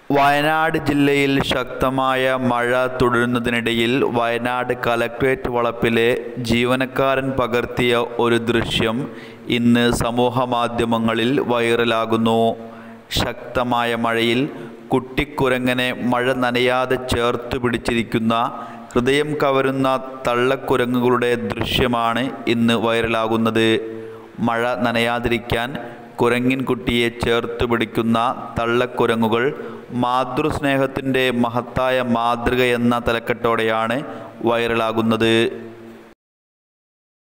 വയനാട് ജില്ലയിൽ ശക്തമായ മഴ തുടരുന്നതിനിടയിൽ വയനാട് കലക്ട്രേറ്റ് വളപ്പിലെ ജീവനക്കാരൻ പകർത്തിയ ഒരു ദൃശ്യം ഇന്ന് സമൂഹമാധ്യമങ്ങളിൽ വൈറലാകുന്നു ശക്തമായ മഴയിൽ കുട്ടിക്കുരങ്ങനെ മഴ നനയാതെ ചേർത്തു പിടിച്ചിരിക്കുന്ന ഹൃദയം കവരുന്ന തള്ളക്കുരങ്ങുകളുടെ ദൃശ്യമാണ് ഇന്ന് വൈറലാകുന്നത് മഴ നനയാതിരിക്കാൻ കുരങ്ങിൻ കുട്ടിയെ ചേർത്ത് പിടിക്കുന്ന തള്ളക്കുരങ്ങുകൾ മാതൃസ്നേഹത്തിൻ്റെ മഹത്തായ മാതൃക എന്ന തലക്കെട്ടോടെയാണ് വൈറലാകുന്നത്